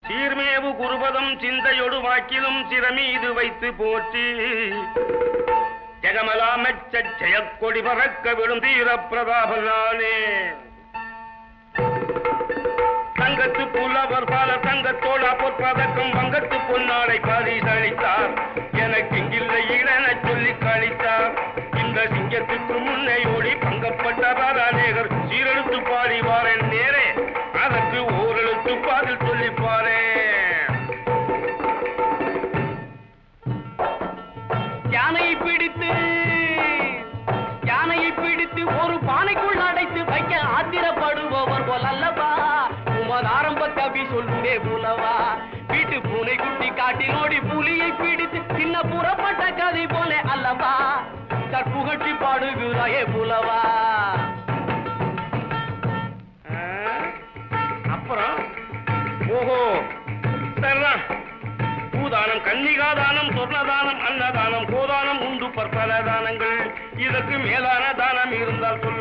சீர்மேவு குருபதம் சிந்தையொடு வாக்கிலும் சிரமீது வைத்து போற்றி ஜெகமலாமெச்ச ஜெயக்கொடி பறக்க விடும் தீர பிரதாபனானே தங்கத்து புலவர் பால தங்கத்தோட பொற்பதக்கம் வங்கத்து பொன்னாடை பரிசளித்தார் எனக்கு இங்கில்லை இடன சொல்லி கழித்தார் இந்த சிங்கத்துக்கு முன்னே ஓடி பங்கப்பட்டதார் அநேகர் சீரெழுத்து பாடி வாரேன் நேரே அதற்கு ஓரெழுத்து பாதில் சொல்லி பாரேன் யானையை பிடித்து யானையை பிடித்து ஒரு பானைக்குள் அடைத்து வைக்க ஆத்திரப்படுபவர் போல் அல்லவா உமது ஆரம்ப கவி சொல்லுமே புலவா வீட்டு பூனை குட்டி காட்டில் ஓடி புலியை பிடித்து சின்ன புறப்பட்ட கதை போல அல்லவா கற்புகட்டி பாடுகிறாயே புலவா ஆ? அப்புறம் ஓஹோ சரிதான் பூதானம் கன்னிகாதானம் சொர்ணதானம் அன்னதானம் கோதானம் உண்டு பற்பல தானங்கள் இதற்கு மேலான தானம் இருந்தால் சொல்ல